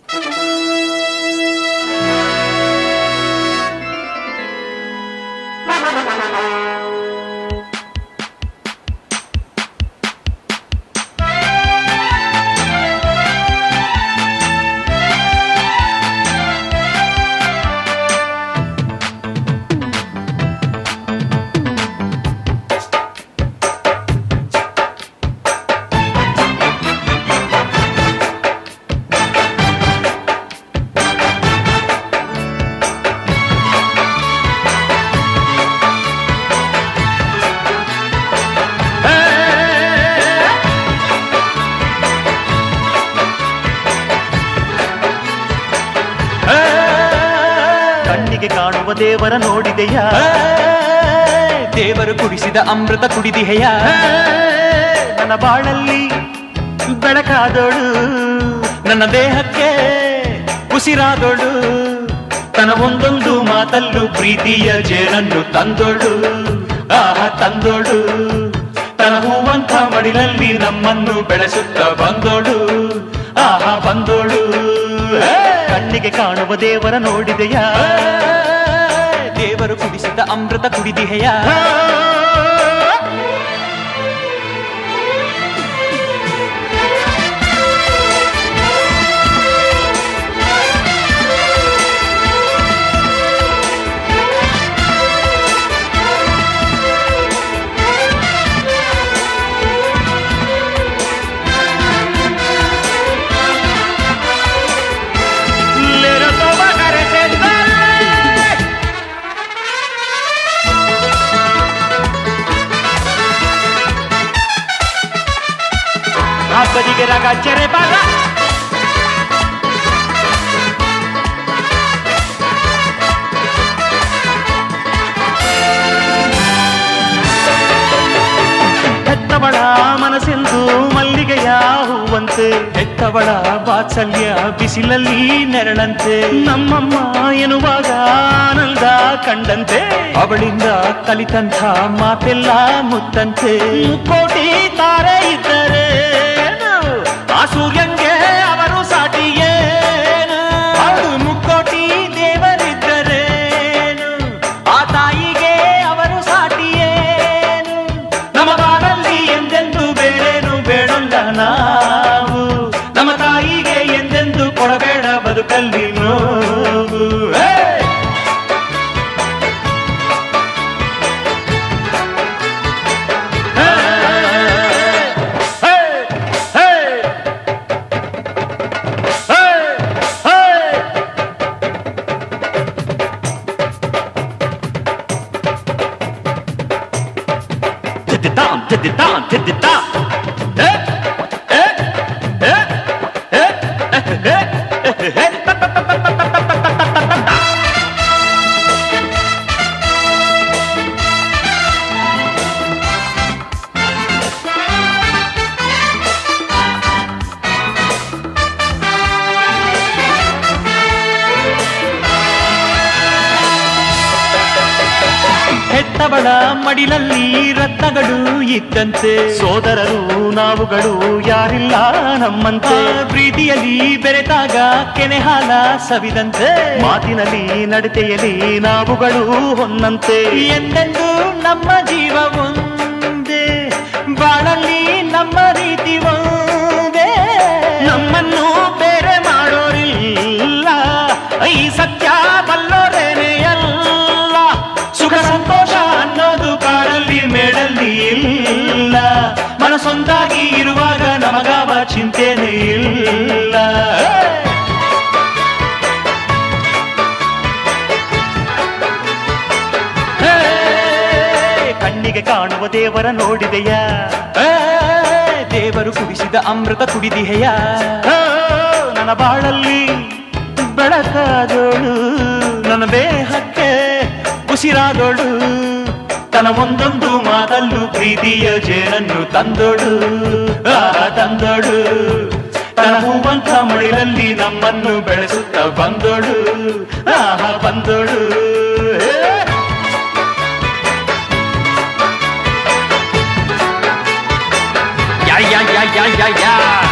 ಕಣ್ಣಿಗೆ ಕಾಣುವ ದೇವರ ನೋಡಿದೆಯಾ ದೇವರು ಕುಡಿಸಿದ ಅಮೃತ ಕುಡಿದಿಹೆಯ ನನ್ನ ಬಾಳಲ್ಲಿ ಬೆಳಕಾದೋಳು ನನ್ನ ದೇಹಕ್ಕೆ ಉಸಿರಾದೋಳು ತನ ಒಂದೊಂದು ಮಾತಲ್ಲೂ ಪ್ರೀತಿಯ ಜೇನನ್ನು ತಂದೋಳು ಆಹ ತಂದೋಳು ತನ ಹೂವಂತ ಮಡಿಲಲ್ಲಿ ನಮ್ಮನ್ನು ಬೆಳೆಸುತ್ತ ಬಂದೋಳು ಆಹ ಬಂದೋಳು ಹೇ! ಕಣ್ಣಿಗೆ ಕಾಣುವ ದೇವರ ನೋಡಿದೆಯಾ ದೇವರು ಕುಡಿಸಿದ ಅಮೃತ ಕುಡಿದಿಹೆಯ Little toma carecetale. Rabbadiche ragazzere parla ಹೆತ್ತವಳ ಮನಸ್ಸೆಂದು ಮಲ್ಲಿಗೆಯ ಹೂವಂತೆ ಹೆತ್ತವಳ ವಾತ್ಸಲ್ಯ ಬಿಸಿಲಲ್ಲಿ ನೆರಳಂತೆ ನಮ್ಮಮ್ಮ ಎನ್ನುವಾಗ ಆನಂದ ಕಂಡಂತೆ ಅವಳಿಂದ ಕಲಿತಂಥ ಮಾತೆಲ್ಲ ಮುತ್ತಂತೆ ಮುಕ್ಕೋಟಿ ತಾರೆ ಇದ್ದರೆ ಆ ಸೂರ್ಯಂಗೆ ಅವರು ಸಾಟಿಯೇನು ಅದು ಮುಕ್ಕೋಟಿ ದೇವರಿದ್ದರೇನು ಆ ತಾಯಿಗೆ ಅವರು ಸಾಟಿಯೇನು ನಮ್ಮ ಬಾಳಲ್ಲಿ ಎಂದೆಂದು ಬೇರೇನು ಬೇಡಲ್ಲ ನಾವು ನಮ್ಮ ತಾಯಿಗೆ ಎಂದೆಂದು ಕೊಡಬೇಡ ಬದುಕಲ್ಲಿ ನೋವು ಹೇ! ಹೇ! ಹೇ! ಹೇ! ಹೇ! Titti-tam, titti-tam, titti-tam. Eh, eh, eh, eh, eh, eh, eh, eh, ta, ta, ta, ta, ta, ta, ta, ta, ta, ta, ta, ta. ಹೆತ್ತವಳ ಮಡಿಲಲ್ಲಿ ರತ್ನಗಳು ಇದ್ದಂತೆ ಸೋದರರು ನಾವುಗಳು ಯಾರಿಲ್ಲ ನಮ್ಮಂತೆ ಆ ಪ್ರೀತಿಯಲ್ಲಿ ಬೆರೆತಾಗ ಕೆನೆ ಹಾಲ ಸವಿದಂತೆ ಮಾತಿನಲ್ಲಿ ನಡತೆಯಲ್ಲಿ ನಾವುಗಳು ಹೊನ್ನಂತೆ ಎಂದೆಂದು ನಮ್ಮ ಜೀವ ಒಂದೇ ಬಾಳಲ್ಲಿ ನಮ್ಮ ರೀತಿ ಒಂದೇ ನಮ್ಮನ್ನು ಬೇರೆ ಮಾಡೋರಿಲ್ಲ ಈ ಸತ್ಯ ಬಲ್ಲೋರೇನೆ ಅಲ್ಲ ಸುಖ ಸಂತೋಷ ಅನ್ನೋದು ಕಾಡಲ್ಲಿ ಮೇಡಲ್ಲಿ ಇಲ್ಲ ಮನಸ್ಸೊಂದಾಗಿ ಇರುವಾಗ ನಮಗಾವ ಚಿಂತೆನೇ ಇಲ್ಲ ಹೇ, ಕಣ್ಣಿಗೆ ಕಾಣುವ ದೇವರ ನೋಡಿದೆಯಾ ಏ, ದೇವರು ಕುಡಿಸಿದ ಅಮೃತ ಕುಡಿದಿಹೆಯ ಓ, ನನ್ನ ಬಾಳಲ್ಲಿ ಬೆಳಕಾದೋಳು ನನ್ನ ದೇಹಕ್ಕೆ ಉಸಿರಾದೋಳು ತನ್ನ ಒಂದೊಂದು ಮಾತಲ್ಲೂ ಪ್ರೀತಿಯ ಜೇನನ್ನು ತಂದೋಳು ಆ ತಂದೋಳು ತನ್ನ ಹೂವಂತ ಮಳಿಲಲ್ಲಿ ನಮ್ಮನ್ನು ಬೆಳೆಸುತ್ತ ಬಂದೋಳು ಆಹ ಬಂದೋಳು ಹೇ. ಯಾ ಯಾ ಯಾ ಯಾ ಯಾ ಯಾ